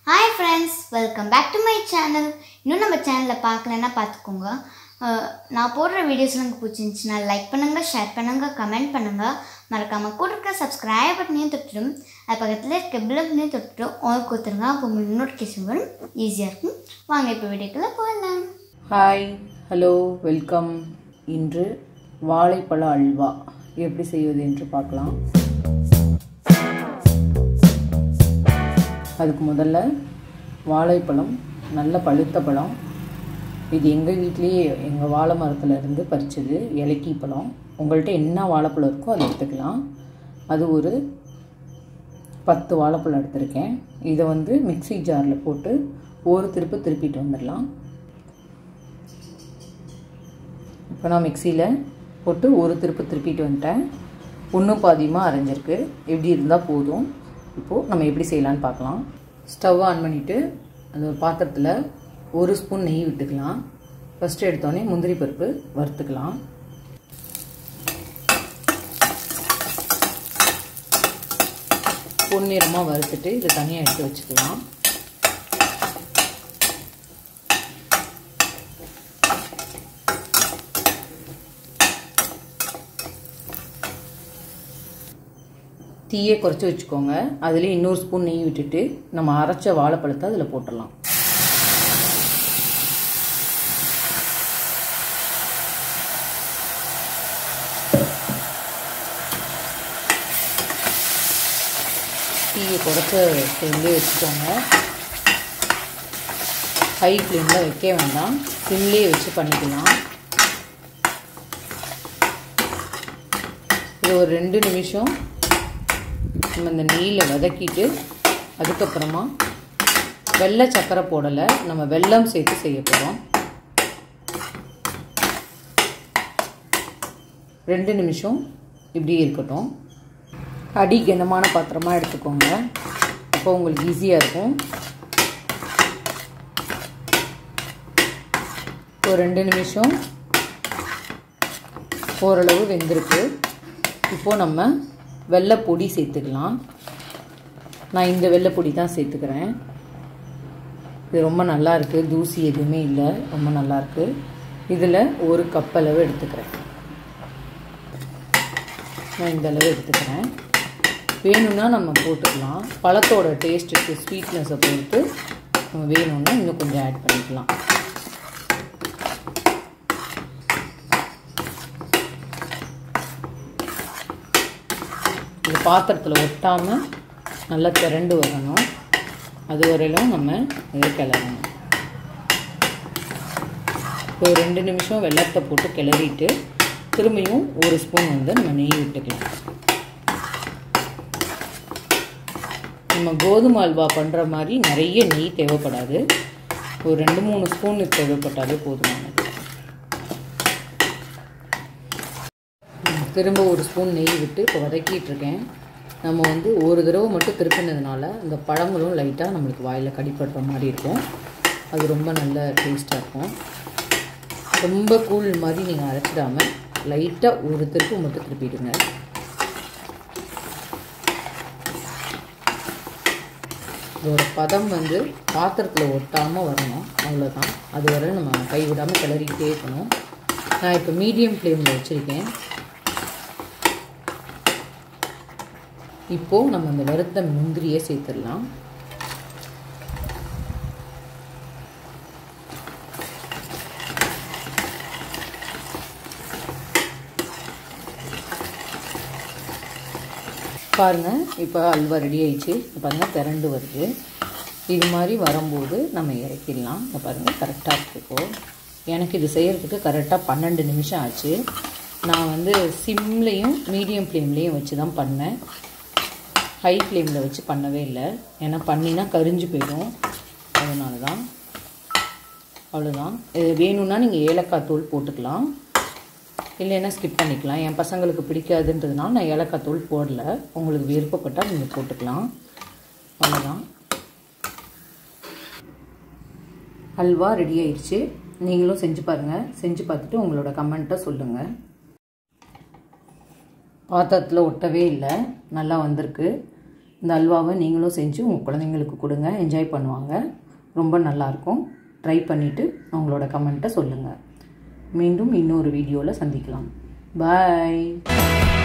hi friends welcome back to my channel இன்னும் நம்ம சேனலில் பார்க்கலன்னா பார்த்துக்கோங்க அஹ், நான் போடுற வீடியோஸ் உங்களுக்கு பிடிச்சிருந்துச்சுன்னா லைக் பண்ணுங்கள் ஷேர் பண்ணுங்கள் கமெண்ட் பண்ணுங்கள் மறக்காமல் கூட இருக்க சப்ஸ்கிரைப் பட்டனையும் தொட்டுடும் அது பக்கத்தில் இருக்க பில்லனையும் தொட்டுட்டு ஆல் கொடுத்துருங்க அப்போ உங்களுக்கு நோட்டிஃபிகேஷன் வரும் ஈஸியாக இருக்கும் வாங்க இப்போ வீடியோக்குள்ளே போகலாம் ஹாய் ஹலோ வெல்கம் இன்று வாழைப்பழ அல்வா எப்படி செய்வது என்று பார்க்கலாம் அதுக்கு முதல்ல வாழைப்பழம் நல்ல பழுத்த பழம் இது எங்கள் வீட்லேயே எங்கள் வாழை மரத்துல இருந்து பறிச்சது இலக்கி பழம் உங்கள்கிட்ட என்ன வாழைப்பழம் இருக்கோ அதை எடுத்துக்கலாம் அது ஒரு பத்து வாழைப்பழம் எடுத்திருக்கேன் இதை வந்து மிக்ஸி ஜாரில் போட்டு ஒரு திருப்பு திருப்பிட்டு வந்துடலாம் இப்போ நான் மிக்சியில் போட்டு ஒரு திருப்பு திருப்பிட்டு வந்துட்டேன் ஒன்று பாதியமாக அரைஞ்சிருக்கு எப்படி இருந்தால் போதும் இப்போது நம்ம எப்படி செய்யலான்னு பார்க்கலாம் ஸ்டவ் ஆன் பண்ணிவிட்டு அந்த ஒரு பாத்திரத்தில் ஒரு ஸ்பூன் நெய் விட்டுக்கலாம் ஃபஸ்ட்டு எடுத்தோடனே முந்திரி பருப்பு வறுத்துக்கலாம் பொன்னிறமாக வறுத்துட்டு இதை தனியாக எடுத்து வச்சுக்கலாம் தீயை குறைச்சி வச்சுக்கோங்க அதுலேயே இன்னொரு ஸ்பூன் நெய் விட்டுட்டு நம்ம அரைச்ச வாழைப்பழத்தை அதில் போட்டுடலாம் தீயை குறைச்ச ஃப்ளேம்லேயே வச்சுக்கோங்க ஹை ஃப்ளேமில் வைக்க வேண்டாம் சிம்லேயே வச்சு பண்ணிக்கலாம் இது ஒரு ரெண்டு நிமிஷம் நம்ம இந்த நெய்யில் வதக்கிட்டு அதுக்கப்புறமா வெள்ளை சக்கரை போடலை நம்ம வெல்லம் சேர்த்து செய்ய போகிறோம் ரெண்டு நிமிஷம் இப்படியே இருக்கட்டும் அடி கனமான பாத்திரமாக எடுத்துக்கோங்க அப்போ உங்களுக்கு ஈஸியாக இருக்கும் ஒரு ரெண்டு நிமிஷம் ஓரளவு வெந்திருக்கு இப்போது நம்ம வெள்ளைப்பொடி சேர்த்துக்கலாம் நான் இந்த வெள்ளைப்பொடி தான் சேர்த்துக்கிறேன் இது ரொம்ப நல்லா இருக்குது தூசி எதுவுமே இல்லை ரொம்ப நல்லா இருக்கு இதில் ஒரு கப் அளவு எடுத்துக்கிறேன் நான் இந்த அளவு எடுத்துக்கிறேன் வேணும்னா நம்ம போட்டுக்கலாம் பழத்தோட டேஸ்ட்டுக்கு ஸ்வீட்னஸை பொறுத்து நம்ம வேணும்னா இன்னும் கொஞ்சம் ஆட் பண்ணிக்கலாம் இது பாத்திரத்தில் ஒட்டாமல் நல்லா திரண்டு வரணும் அது வரையிலும் நம்ம இதை கிளறணும் ஒரு ரெண்டு நிமிஷம் வெள்ளத்தை போட்டு கிளறிட்டு திரும்பியும் ஒரு ஸ்பூன் வந்து நம்ம நெய் விட்டுக்கலாம் நம்ம கோதுமை அல்வா பண்ணுற மாதிரி நிறைய நெய் தேவைப்படாது ஒரு ரெண்டு மூணு ஸ்பூன் தேவைப்பட்டாலே போதுமானது திரும்ப ஒரு ஸ்பூன் நெய் விட்டு இப்போ வதக்கிட்டு இருக்கேன் நம்ம வந்து ஒரு தடவை மட்டும் திருப்பினதுனால அந்த பழங்களும் லைட்டாக நம்மளுக்கு வாயில் கடிப்படுற மாதிரி இருக்கும் அது ரொம்ப நல்ல டேஸ்ட்டாக இருக்கும் ரொம்ப கூழ் மாதிரி நீங்கள் அரைச்சிடாமல் லைட்டாக ஒரு திருப்பு மட்டும் திருப்பிடுங்க இதோட பதம் வந்து பாத்திரத்தில் ஒட்டாமல் வரணும் அவ்வளோதான் அது வரை நம்ம கை விடாமல் கிளறிக்கிட்டே இருக்கணும் நான் இப்போ மீடியம் ஃப்ளேமில் வச்சுருக்கேன் இப்போது நம்ம அந்த வறுத்த முந்திரியை சேர்த்துடலாம் பாருங்கள் இப்போ அல்வா ரெடி ஆயிடுச்சு இப்போ பாருங்கள் திரண்டு வருது இது மாதிரி வரும்போது நம்ம இறக்கிடலாம் இப்போ பாருங்கள் கரெக்டாக இருக்குக்கோ எனக்கு இது செய்கிறதுக்கு கரெக்டாக பன்னெண்டு நிமிஷம் ஆச்சு நான் வந்து சிம்லேயும் மீடியம் ஃப்ளேம்லேயும் வச்சு தான் பண்ணேன் ஹை ஃப்ளேமில் வச்சு பண்ணவே இல்லை ஏன்னா பண்ணினா கரிஞ்சு போயிடும் அதனால தான் அவ்வளோதான் இது வேணும்னா நீங்கள் ஏலக்காய் தூள் போட்டுக்கலாம் இல்லைன்னா ஸ்கிப் பண்ணிக்கலாம் என் பசங்களுக்கு பிடிக்காதுன்றதுனால நான் ஏலக்காய் தூள் போடல உங்களுக்கு விருப்பப்பட்டால் நீங்கள் போட்டுக்கலாம் அவ்வளோதான் அல்வா ரெடி ஆயிடுச்சு நீங்களும் செஞ்சு பாருங்கள் செஞ்சு பார்த்துட்டு உங்களோட கமெண்ட்டை சொல்லுங்கள் பாத்திரத்தில் ஒட்டவே இல்லை நல்லா வந்திருக்கு இந்த அல்வாவை நீங்களும் செஞ்சு உங்கள் குழந்தைங்களுக்கு கொடுங்க என்ஜாய் பண்ணுவாங்க ரொம்ப நல்லாயிருக்கும் ட்ரை பண்ணிவிட்டு உங்களோட கமெண்ட்டை சொல்லுங்கள் மீண்டும் இன்னொரு வீடியோவில் சந்திக்கலாம் பாய்